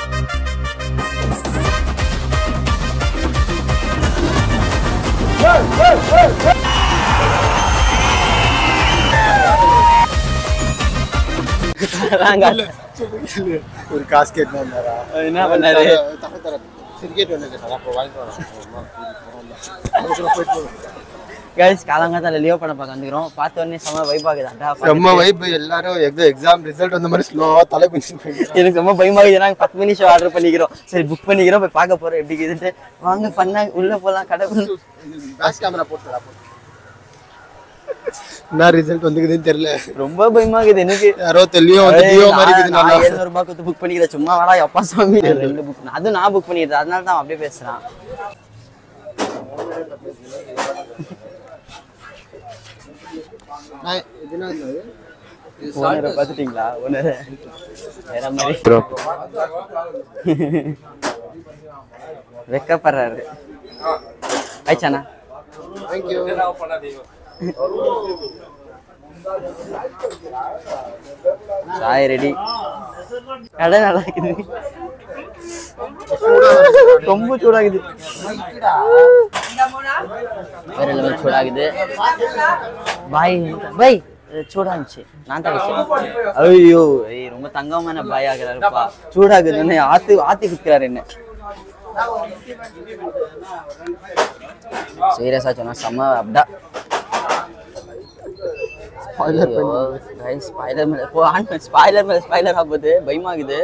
ஒரு காஸ்கெட் வந்தாரா என்ன பண்ணாரு தர தர கிரிக்கெட் வந்து சார் அப்போ வாங்கிட்டு வரேன் போயிட்டு கைஸ் காலங்காத்தால லியோ படம் பார்க்க வந்துக்கிறோம் பார்த்த உடனே செம்ம வைப் ஆகுதாண்டா செம்ம வைப் எல்லாரும் எக்ஸாம் எக்ஸாம் ரிசல்ட் வந்த மாதிரி ஸ்லோவா தலை பிடிச்சிட்டு போயிட்டு எனக்கு ரொம்ப பயமாகுது நாங்கள் பத்து மணி ஷோ ஆர்டர் பண்ணிக்கிறோம் சரி புக் பண்ணிக்கிறோம் போய் பார்க்க போறோம் எப்படி இருக்குதுன்ட்டு வாங்க பண்ணா உள்ள போலாம் கடை பேக் கேமரா போட்டுடா போட்டு என்ன ரிசல்ட் வந்துக்குதுன்னு தெரியல ரொம்ப பயமாகுது எனக்கு யாரோ தெளியும் வந்து டியோ மாதிரி இருக்குது நல்லா எழுநூறு ரூபாய் கொடுத்து புக் பண்ணிக்கிறேன் சும்மா வாடா அப்பா சாமி ரெண்டு புக் அதுவும் நான் புக் பண்ணிக்கிறேன் அதனால தான் அவன் அப்படியே பேசுறான் நான் இதுனா என்னது? ஓனரை பார்த்துட்டீங்களா ஓனரை வேற மாதிரி வெக்கப்படுறாரு ஆயிச்சாண்ணா Thank you. சாய் ரெடி கடை நல்லா இருக்குது ரொம்ப சூடாகுது வேற லெவல் சூடாகுது பாய் பாய் சூடா இருந்துச்சு நான் தான் வச்சேன் ஐயோ ஏய் ரொம்ப தங்கமான பாய் ஆகிறாருப்பா சூடாகுதுன்னு ஆத்து ஆத்தி குத்துறாரு என்ன சீரியஸா சொன்னா செம்ம அப்படியா ஸ்பாய்லர் மேல போ ஆன் ஸ்பாய்லர் மேல ஸ்பாய்லர் ஆகுது பயமாகுது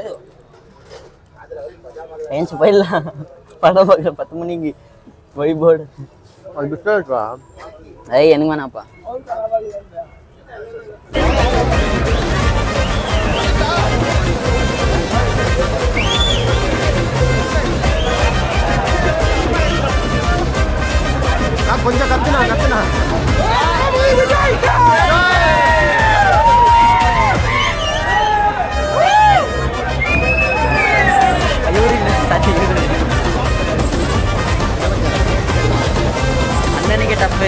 ஏன்ச்சு போயிடலாம் படம் பார்க்குற பத்து மணிக்கு வைபோர்டு அது பிஸ்டா இருக்கா ஐய் எனக்கு வேணாப்பா நான் கொஞ்சம் கத்துனா கத்துனா அண்ணனுக்கு டப்பு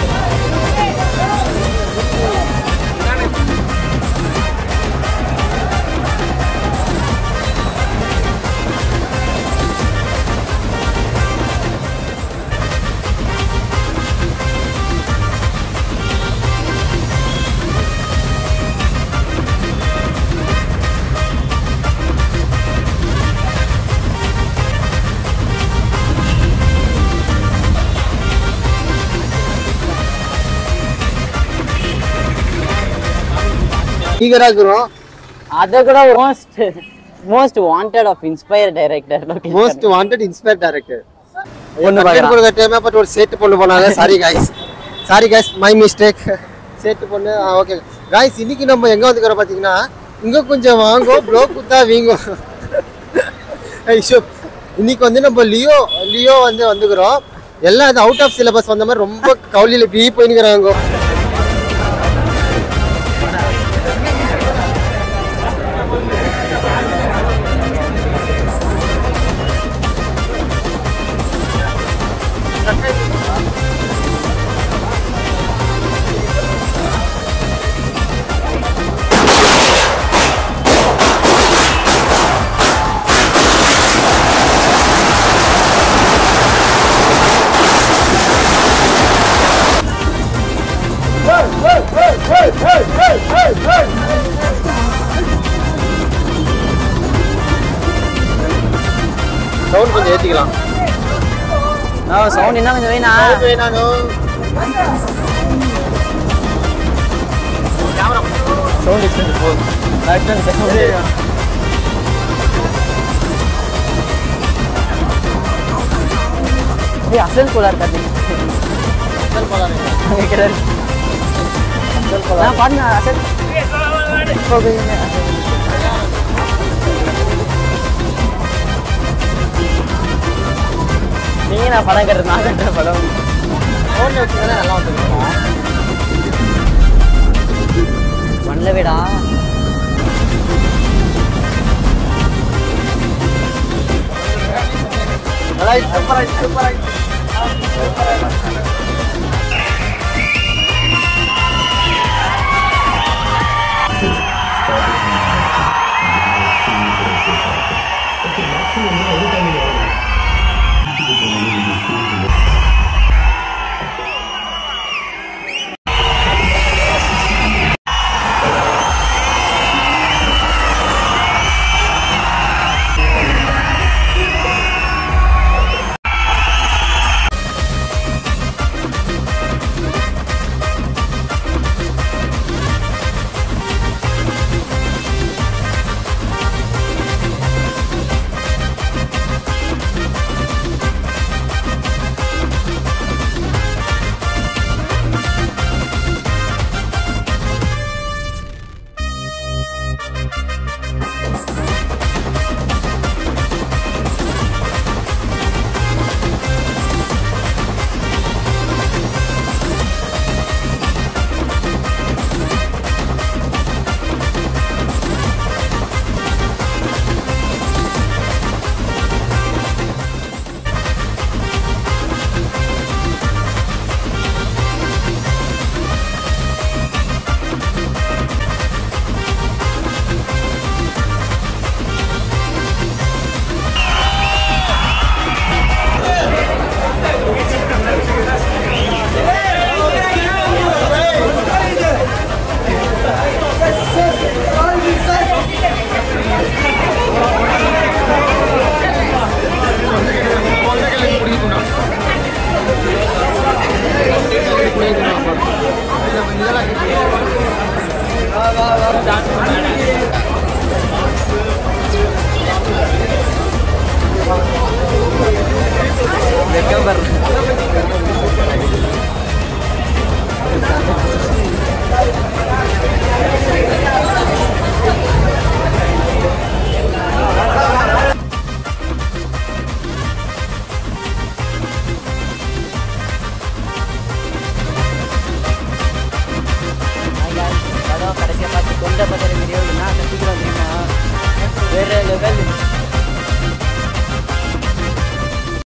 ஈகரா இருக்கிறோம் அதை கூட most most wanted of inspire director most wanted inspire director ஒண்ணு பார்க்கறான். கொடுக்க டைம் பட் ஒரு சேட்டு பொண்ணு போனாங்க sorry guys sorry guys my mistake சேட்டு பொண்ணு ஓகே காய்ஸ் இன்னைக்கு நம்ம எங்க வந்துக்கிறோம் பாத்தீங்கன்னா இங்க கொஞ்சம் வாங்கோ ப்ரோ குத்தா வீங்கோ ஐஷோ இன்னைக்கு வந்து நம்ம லியோ லியோ வந்து வந்துக்கிறோம் எல்லாம் அது அவுட் ஆஃப் சிலபஸ் வந்த மாதிரி ரொம்ப கவுலியில் பீ போயின்னுக்கிறாங்க சவுண்ட் கொஞ்சம் ஏற்றிக்கலாம் சவுண்ட் என்ன கொஞ்சம் வேணா சவுண்ட் எக்ஸ்டெண்ட் போதும் ஏய் அசல் கோளாறு காட்டு அங்க கிடையாது நான் பாடுங்க அசல் போகுங்க நீங்க நான் படம் கட்டுறது நான் கட்டுற படம் ஃபோன் வச்சுருந்தா நல்லா வந்துருக்கும் பண்ணலவேடா சூப்பர் சூப்பர் guys,